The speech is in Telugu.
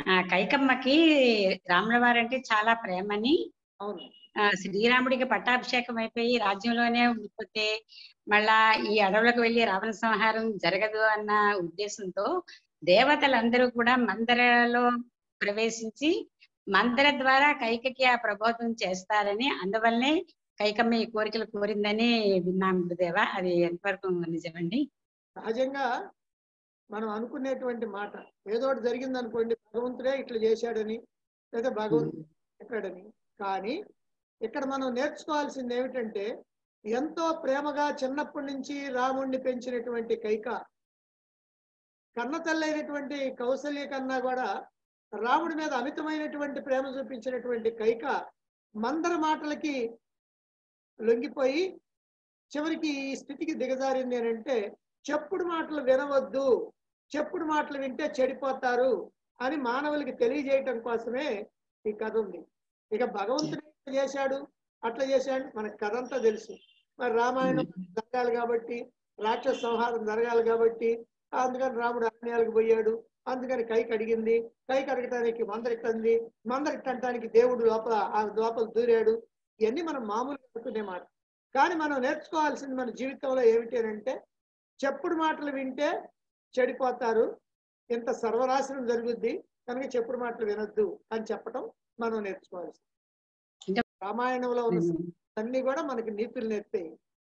ఆ కైకమ్మకి రాముల వారంటే చాలా ప్రేమని అవును ఆ, శ్రీరాముడికి పట్టాభిషేకం అయిపోయి రాజ్యంలోనే ఉండిపోతే మళ్ళా ఈ అడవులకు వెళ్లి రావణ సంహారం జరగదు అన్న ఉద్దేశంతో దేవతలందరూ కూడా మందరలో ప్రవేశించి మందర ద్వారా కైకకి ఆ ప్రబోధం చేస్తారని అందువల్లనే కైకమ్మ ఈ కోరికలు కోరిందని విన్నాం గురుదేవ అది ఎంతవరకు నిజమండి సహజంగా మనం అనుకునేటువంటి మాట ఏదో ఒకటి జరిగింది అనుకోండి భగవంతుడే ఇట్లా చేశాడని లేదా భగవంతుడు చెప్పాడని కానీ ఇక్కడ మనం నేర్చుకోవాల్సింది ఏమిటంటే ఎంతో ప్రేమగా చిన్నప్పటి నుంచి రాముణ్ణి పెంచినటువంటి కైక కన్న తల్లైనటువంటి కౌసల్య కన్నా కూడా రాముడి మీద అమితమైనటువంటి ప్రేమ చూపించినటువంటి కైక మందర మాటలకి లొంగిపోయి చివరికి ఈ స్థితికి దిగజారింది అని అంటే చెప్పుడు మాటలు వినవద్దు చెప్పుడు మాటలు వింటే చెడిపోతారు అని మానవులకి తెలియజేయటం కోసమే ఈ కథ ఉంది ఇక భగవంతుడు ఇట్లా చేశాడు అట్లా చేశాడు మనకు కథ అంతా తెలుసు మరి రామాయణం జరగాలి కాబట్టి రాక్షస సంహారం జరగాలి కాబట్టి అందుకని రాముడు అరణ్యాలకు పోయాడు అందుకని కైకి అడిగింది కైకి అడగటానికి మందరిట్టంది మందరిట్టడానికి దేవుడు లోపల ఆ లోపల దూరాడు ఇవన్నీ మనం మామూలుగా అనుకునే మాట కానీ మనం నేర్చుకోవాల్సింది మన జీవితంలో ఏమిటి అని అంటే చెప్పుడు మాటలు వింటే చెడిపోతారు ఇంత సర్వనాశనం జరుగుద్ది కనుక చెప్పుడు మాటలు వినొద్దు అని చెప్పటం మనం నేర్చుకోవాల్సింది అంటే- రామాయణంలో ఉన్న అన్ని కూడా మనకి నీతులు నేర్పాయి